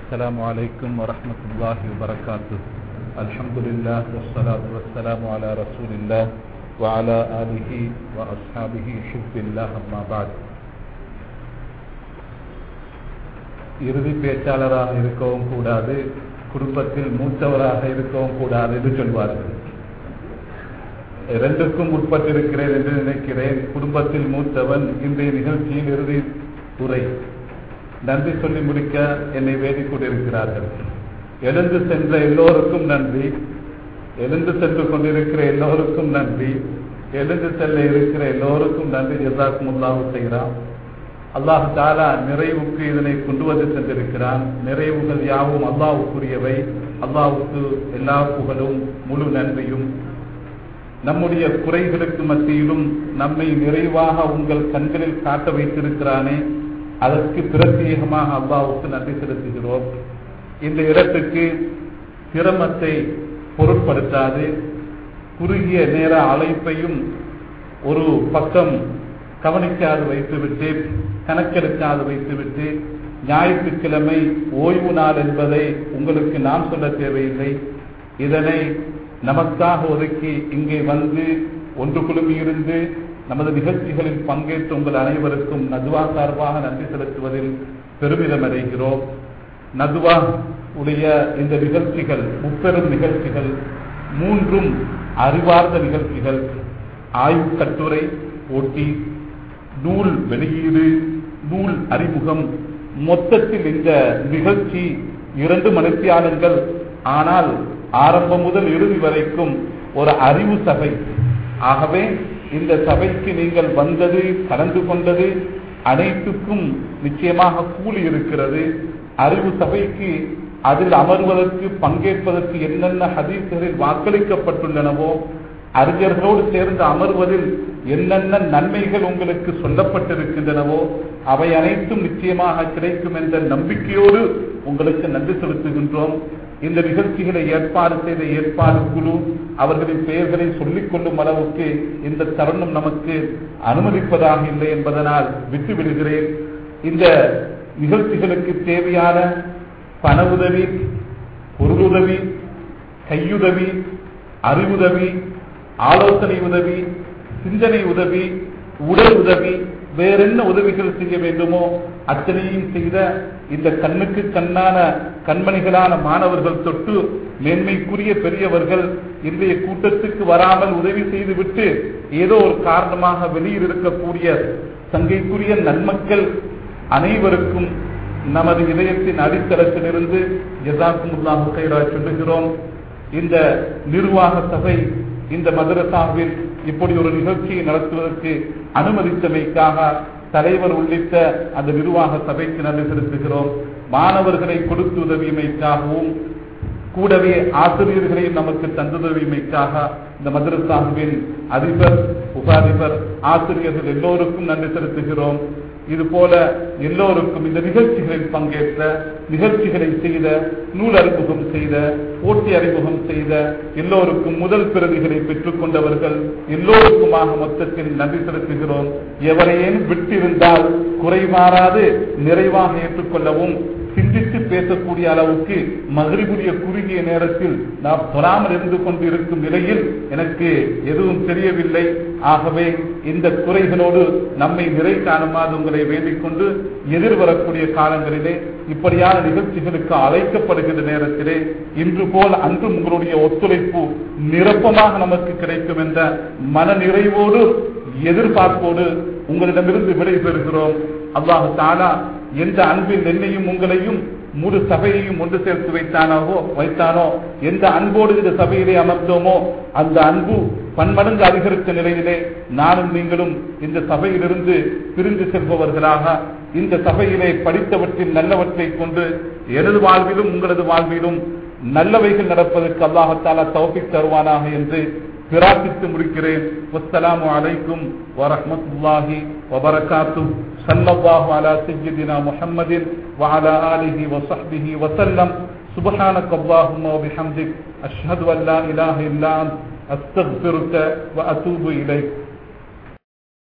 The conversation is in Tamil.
السلام عليكم ورحمة الله وبركاته الحمد لله والصلاة والسلام على رسول الله وعلى آله وأصحابه حزب الله أما بعد இறுதி பேச்சாளராக இருக்கவும் கூடாது குடும்பத்தில் மூத்தவராக இருக்கவும் கூடாது என்று சொல்வார்கள் இரண்டுக்கும் உட்பட்டிருக்கிறேன் என்று நினைக்கிறேன் குடும்பத்தில் மூத்தவன் இன்றைய நிகழ்ச்சியில் இறுதி உரை நன்றி சொல்லி முடிக்க என்னை வேண்டிக் கொண்டிருக்கிறார்கள் எழுந்து சென்ற எல்லோருக்கும் நன்றி எழுந்து சென்று கொண்டிருக்கிற எல்லோருக்கும் நன்றி எழுந்து செல்ல இருக்கிற எல்லோருக்கும் நன்றி ஜசாக்கும் உல்லாஹு செய்கிறான் அல்லாஹு தாலா நிறைவுக்கு இதனை கொண்டு வந்து சென்றிருக்கிறான் நிறைவுகள் யாவும் அல்லாவுக்குரியவை அல்லாவுக்கு எல்லா புகழும் முழு நன்றியும் நம்முடைய குறைகளுக்கு மத்தியிலும் நம்மை நிறைவாக உங்கள் கண்களில் காட்ட வைத்திருக்கிறானே அதற்கு பிரத்யேகமாக அல்லாவுக்கு நன்றி செலுத்துகிறோம் இந்த இடத்துக்கு சிரமத்தை பொருட்படுத்தாது குறுகிய நேர அழைப்பையும் ஒரு பக்கம் கவனிக்காது வைத்துவிட்டு கணக்கெடுக்காது வைத்துவிட்டு ஞாயிற்றுக்கிழமை ஓய்வு நாள் என்பதை உங்களுக்கு நாம் சொல்ல தேவையில்லை இதனை நமக்காக ஒதுக்கி இங்கே வந்து ஒன்று குழுமியிருந்து நமது நிகழ்ச்சிகளில் பங்கேற்று உங்கள் அனைவருக்கும் நதுவா சார்பாக நன்றி செலுத்துவதில் பெருமிதம் அடைகிறோம் நதுவா உடைய இந்த நிகழ்ச்சிகள் முப்பெரும் நிகழ்ச்சிகள் மூன்றும் அறிவார்ந்த நிகழ்ச்சிகள் ஆய்வு கட்டுரை போட்டி நூல் வெளியீடு நூல் அறிமுகம் மொத்தத்தில் இந்த நிகழ்ச்சி இரண்டு மணித்தியாளர்கள் ஆனால் ஆரம்பம் முதல் இறுதி வரைக்கும் ஒரு அறிவு சபை ஆகவே இந்த சபைக்கு நீங்கள் வந்தது கலந்து கொண்டது அனைத்துக்கும் நிச்சயமாக கூலி இருக்கிறது அறிவு சபைக்கு அதில் அமர்வதற்கு பங்கேற்பதற்கு என்னென்ன ஹதீஸ்களில் வாக்களிக்கப்பட்டுள்ளனவோ அறிஞர்களோடு சேர்ந்து அமர்வதில் என்னென்ன நன்மைகள் உங்களுக்கு சொல்லப்பட்டிருக்கின்றனவோ அவை அனைத்தும் நிச்சயமாக கிடைக்கும் என்ற நம்பிக்கையோடு உங்களுக்கு நன்றி செலுத்துகின்றோம் இந்த நிகழ்ச்சிகளை ஏற்பாடு செய்த ஏற்பாடு குழு அவர்களின் பெயர்களை சொல்லிக் கொள்ளும் அளவுக்கு இந்த தருணம் நமக்கு அனுமதிப்பதாக இல்லை என்பதனால் விட்டுவிடுகிறேன் இந்த நிகழ்ச்சிகளுக்கு தேவையான பண உதவி பொருளுதவி கையுதவி அறிவுதவி ஆலோசனை உதவி சிந்தனை உதவி உடல் உதவி வேறென்ன உதவிகள் செய்ய வேண்டுமோ அத்தனையும் செய்த இந்த கண்ணுக்கு கண்ணான கண்மணிகளான மாணவர்கள் தொட்டு மேன்மைக்குரிய பெரியவர்கள் இன்றைய கூட்டத்துக்கு வராமல் உதவி செய்துவிட்டு ஏதோ ஒரு காரணமாக வெளியில் இருக்கக்கூடிய சங்கைக்குரிய நன்மக்கள் அனைவருக்கும் நமது இதயத்தின் அடித்தளத்திலிருந்து ஜசாக்குமுல்லாஹு கைரா சொல்லுகிறோம் இந்த நிர்வாக சபை இந்த மதரசாவில் இப்படி ஒரு நிகழ்ச்சியை நடத்துவதற்கு அனுமதித்தமைக்காக தலைவர் உள்ளிட்ட அந்த நிர்வாக சபைக்கு நன்றி செலுத்துகிறோம் மாணவர்களை கொடுத்து உதவியமைக்காகவும் கூடவே ஆசிரியர்களையும் நமக்கு தந்துதவியமைக்காக இந்த மதரசாவின் அதிபர் உபாதிபர் ஆசிரியர்கள் எல்லோருக்கும் நன்றி செலுத்துகிறோம் இது போல எல்லோருக்கும் இந்த நிகழ்ச்சிகளில் பங்கேற்ற நிகழ்ச்சிகளை செய்த நூல் அறிமுகம் செய்த போட்டி அறிமுகம் செய்த எல்லோருக்கும் முதல் பிரதிகளை பெற்றுக் கொண்டவர்கள் எல்லோருக்குமாக மொத்தத்தில் நன்றி செலுத்துகிறோம் எவரையேனும் விட்டிருந்தால் குறைமாறாது நிறைவாக ஏற்றுக்கொள்ளவும் சிந்தித்து பேசக்கூடிய அளவுக்கு மகிழ்வுரிய குறுகிய நேரத்தில் நாம் தொழாமல் இருந்து கொண்டிருக்கும் நிலையில் எனக்கு எதுவும் தெரியவில்லை ஆகவே இந்த குறைகளோடு நம்மை நிறை காணுமாறு உங்களை வேண்டிக் கொண்டு எதிர்வரக்கூடிய காலங்களிலே இப்படியான நிகழ்ச்சிகளுக்கு அழைக்கப்படுகின்ற நேரத்திலே இன்று போல் அன்றும் உங்களுடைய ஒத்துழைப்பு நிரப்பமாக நமக்கு கிடைக்கும் என்ற மன நிறைவோடு எதிர்பார்ப்போடு உங்களிடமிருந்து விடைபெறுகிறோம் அல்லாஹு தாலா எந்த அன்பில் என்னையும் உங்களையும் முழு சபையையும் ஒன்று சேர்த்து வைத்தானோ வைத்தானோ எந்த அன்போடு இந்த சபையிலே அமர்ந்தோமோ அந்த அன்பு பன்மடங்கு அதிகரித்த நிலையிலே நானும் நீங்களும் இந்த சபையிலிருந்து பிரிந்து செல்பவர்களாக இந்த சபையிலே படித்தவற்றில் நல்லவற்றை கொண்டு எனது வாழ்விலும் உங்களது வாழ்விலும் நல்லவைகள் நடப்பதற்கு அல்லாஹத்தாலா தௌபிக் தருவானாக என்று பிரார்த்தித்து முடிக்கிறேன் வஸ்ஸலாமு அலைக்கும் வரஹ்மத்துல்லாஹி வபரகாத்து ஸல்லல்லாஹு அலா சய்யிதினா முஹம்மதின் வஅலா ஆலிஹி வஸஹ்பிஹி வஸல்லம் سبحانك اللهم وبحمدك أشهد أن لا إله إلا أنت أستغفرك وأتوب إليك